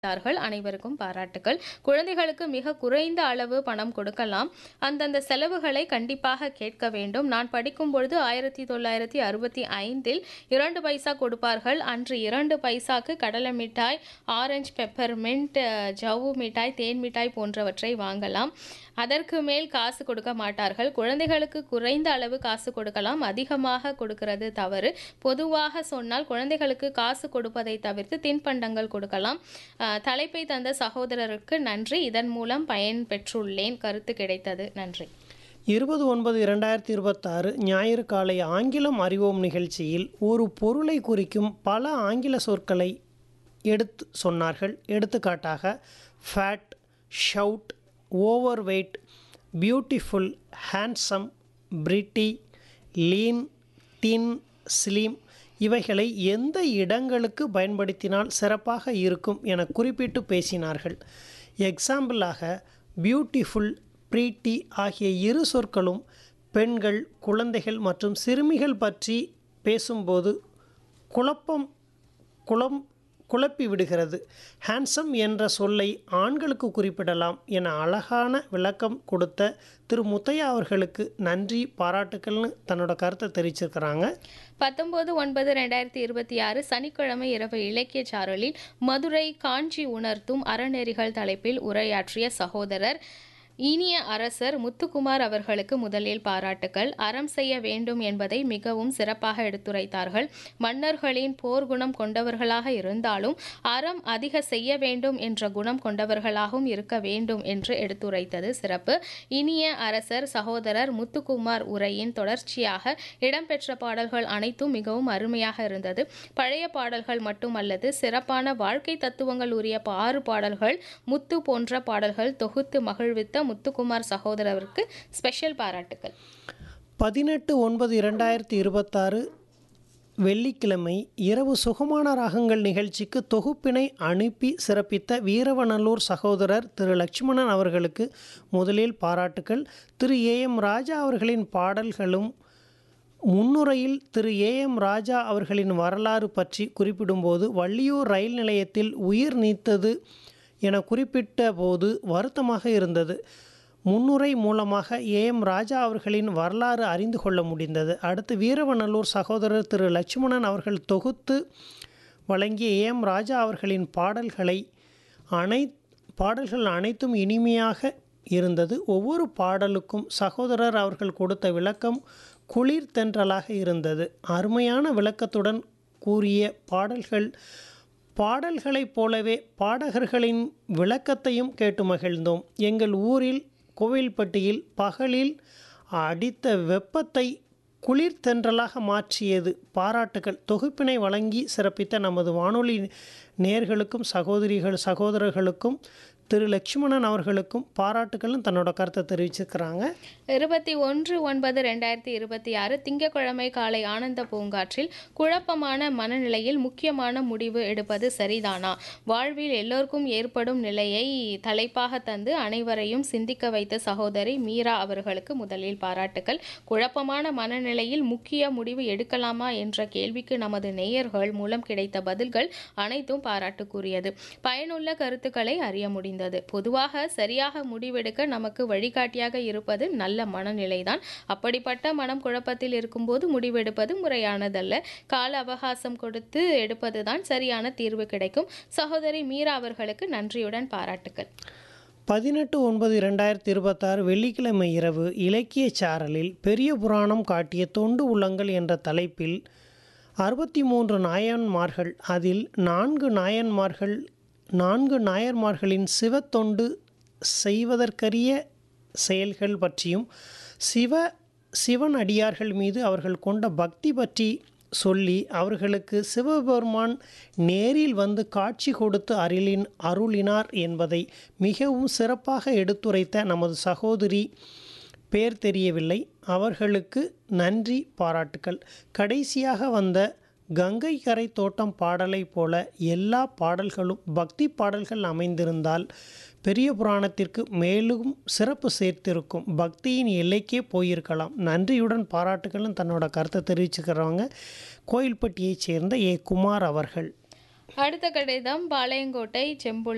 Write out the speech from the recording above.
செய்தார்கள் அனைவருக்கும் பாராட்டுகள் குழந்தைகளுக்கு மிக குறைந்த அளவு பணம் கொடுக்கலாம் அந்தந்த செலவுகளை கண்டிப்பாக கேட்க வேண்டும் நான் படிக்கும் பொழுது ஆயிரத்தி தொள்ளாயிரத்தி அறுபத்தி ஐந்தில் இரண்டு பைசா கொடுப்பார்கள் அன்று இரண்டு பைசாக்கு கடலை மிட்டாய் ஆரஞ்சு பெப்பர்மெண்ட் ஜவ்வு மிட்டாய் தேன் மிட்டாய் போன்றவற்றை வாங்கலாம் அதற்கு மேல் காசு கொடுக்க மாட்டார்கள் குழந்தைகளுக்கு குறைந்த அளவு காசு கொடுக்கலாம் அதிகமாக கொடுக்கிறது தவறு பொதுவாக சொன்னால் குழந்தைகளுக்கு காசு கொடுப்பதை தவிர்த்து தின்பண்டங்கள் கொடுக்கலாம் அஹ், தலைப்பை தந்த சகோதரருக்கு நன்றி இதன் மூலம் பயன் பெற்றுள்ளேன் கருத்து கிடைத்தது நன்றி இருபது ஒன்பது இரண்டாயிரத்தி இருபத்தாறு ஞாயிறு காலை ஆங்கிலம் அறிவோம் நிகழ்ச்சியில் ஒரு பொருளை குறிக்கும் பல ஆங்கில சொற்களை எடுத்து சொன்னார்கள் எடுத்துக்காட்டாக ஃபேட் ஷவுட் overweight beautiful handsome pretty lean thin slim இவைகளை எந்த இடங்களுக்கு பயன்படுத்தினால் சிறப்பாக இருக்கும் என குறிப்பிட்டு பேசினார்கள் எக்ஸாம்பிளாக பியூட்டிஃபுல் ப்ரீட்டி ஆகிய இரு சொற்களும் பெண்கள் குழந்தைகள் மற்றும் சிறுமிகள் பற்றி பேசும்போது குழப்பம் குழம் குழப்பி விடுகிறது ஹேண்ட்ஸம் என்ற சொல்லை ஆண்களுக்கு குறிப்பிடலாம் என அழகான விளக்கம் கொடுத்த திரு முத்தையா அவர்களுக்கு நன்றி பாராட்டுக்கள்னு தன்னோட கருத்தை தெரிவிச்சிருக்கிறாங்க பத்தொன்பது ஒன்பது ரெண்டாயிரத்தி இருபத்தி ஆறு சனிக்கிழமை இரவு இலக்கிய சாரலில் மதுரை காஞ்சி உணர்த்தும் அறநெறிகள் தலைப்பில் உரையாற்றிய சகோதரர் இனிய அரசர் முத்துக்குமார் அவர்களுக்கு முதலில் பாராட்டுக்கள் அறம் செய்ய வேண்டும் என்பதை மிகவும் சிறப்பாக எடுத்துரைத்தார்கள் மன்னர்களின் போர் குணம் கொண்டவர்களாக இருந்தாலும் அறம் அதிக செய்ய வேண்டும் என்ற குணம் கொண்டவர்களாகவும் இருக்க வேண்டும் என்று எடுத்துரைத்தது சிறப்பு இனிய அரசர் சகோதரர் முத்துக்குமார் உரையின் தொடர்ச்சியாக இடம்பெற்ற பாடல்கள் அனைத்தும் மிகவும் அருமையாக இருந்தது பழைய பாடல்கள் மட்டுமல்லது சிறப்பான வாழ்க்கை தத்துவங்கள் உரிய ஆறு பாடல்கள் முத்து போன்ற பாடல்கள் தொகுத்து மகிழ்வித்த முத்துக்குமார் சகோதரருக்கு ஸ்பெஷல் பாராட்டுக்கள் பதினெட்டு ஒன்பது இரண்டாயிரத்தி இருபத்தாறு வெள்ளிக்கிழமை இரவு சுகமான ராகங்கள் நிகழ்ச்சிக்கு தொகுப்பினை அனுப்பி சிறப்பித்த வீரவநல்லூர் சகோதரர் திரு லட்சுமணன் அவர்களுக்கு முதலில் பாராட்டுக்கள் திரு ஏ எம் ராஜா அவர்களின் பாடல்களும் முன்னுரையில் திரு ஏ எம் ராஜா அவர்களின் வரலாறு பற்றி குறிப்பிடும்போது வள்ளியூர் ரயில் நிலையத்தில் உயிர் நீத்தது என குறிப்பிட்ட போது வருத்தமாக இருந்தது முன்னுரை மூலமாக ஏ எம் ராஜா அவர்களின் வரலாறு அறிந்து கொள்ள முடிந்தது அடுத்து வீரவநல்லூர் சகோதரர் திரு லட்சுமணன் அவர்கள் தொகுத்து வழங்கிய ஏ எம் ராஜா அவர்களின் பாடல்களை அனை பாடல்கள் அனைத்தும் இனிமையாக இருந்தது ஒவ்வொரு பாடலுக்கும் சகோதரர் அவர்கள் கொடுத்த விளக்கம் குளிர் தென்றலாக இருந்தது அருமையான விளக்கத்துடன் கூறிய பாடல்கள் பாடல்களைப் போலவே பாடகர்களின் விளக்கத்தையும் கேட்டு மகிழ்ந்தோம் எங்கள் ஊரில் கோவில்பட்டியில் பகலில் அடித்த வெப்பத்தை குளிர் தென்றலாக மாற்றியது பாராட்டுகள் தொகுப்பினை வழங்கி சிறப்பித்த நமது வானொலி நேர்களுக்கும் சகோதரிகள் சகோதரர்களுக்கும் திரு லட்சுமணன் அவர்களுக்கும் பாராட்டுகளும் தன்னோட கருத்தை தெரிவிச்சிருக்கிறாங்க இருபத்தி ஒன்று ஒன்பது ரெண்டாயிரத்தி இருபத்தி ஆறு திங்கட்கிழமை காலை ஆனந்த பூங்காற்றில் குழப்பமான மனநிலையில் முக்கியமான முடிவு எடுப்பது சரிதானா வாழ்வில் எல்லோருக்கும் ஏற்படும் நிலையை தலைப்பாக தந்து அனைவரையும் சிந்திக்க வைத்த சகோதரி மீரா அவர்களுக்கு முதலில் பாராட்டுக்கள் குழப்பமான மனநிலையில் முக்கிய முடிவு எடுக்கலாமா என்ற கேள்விக்கு நமது நேயர்கள் மூலம் கிடைத்த பதில்கள் அனைத்தும் பாராட்டுக்குரியது பயனுள்ள கருத்துக்களை அறிய முடிந்தது பொதுவாக சரியாக முடிவெடுக்க நமக்கு வழிகாட்டியாக இருப்பது நல்ல மனநிலைதான் அப்படிப்பட்ட மனம் குழப்பத்தில் இருக்கும்போது முடிவெடுப்பது முறையானதல்ல கால அவகாசம் கொடுத்து எடுப்பதுதான் சரியான தீர்வு கிடைக்கும் சகோதரி மீரா அவர்களுக்கு நன்றியுடன் பாராட்டுக்கள் பதினெட்டு ஒன்பது இரண்டாயிரத்தி இருபத்தாறு வெள்ளிக்கிழமை இரவு இலக்கிய சாரலில் பெரிய புராணம் காட்டிய தொண்டு உள்ளங்கள் என்ற தலைப்பில் அறுபத்தி மூன்று நாயன்மார்கள் அதில் நான்கு நாயன்மார்கள் நான்கு நாயன்மார்களின் சிவத்தொண்டு செய்வதற்கரிய செயல்கள் பற்றியும் சிவ சிவன் அடியார்கள் மீது அவர்கள் கொண்ட பக்தி பற்றி சொல்லி அவர்களுக்கு சிவபெருமான் நேரில் வந்து காட்சி கொடுத்து அருளின் அருளினார் என்பதை மிகவும் சிறப்பாக எடுத்துரைத்த நமது சகோதரி பேர் தெரியவில்லை அவர்களுக்கு நன்றி பாராட்டுக்கள் கடைசியாக வந்த கங்கை கரை தோட்டம் பாடலைப் போல எல்லா பாடல்களும் பக்தி பாடல்கள் அமைந்திருந்தால் பெரிய புராணத்திற்கு மேலும் சிறப்பு சேர்த்திருக்கும் பக்தியின் எல்லைக்கே போயிருக்கலாம் நன்றியுடன் பாராட்டுகளும் தன்னோட கருத்தை தெரிவிச்சுக்கிறவங்க கோயில்பட்டியைச் சேர்ந்த ஏ குமார் அவர்கள் அடுத்த கடிதம் பாளையங்கோட்டை செம்புள்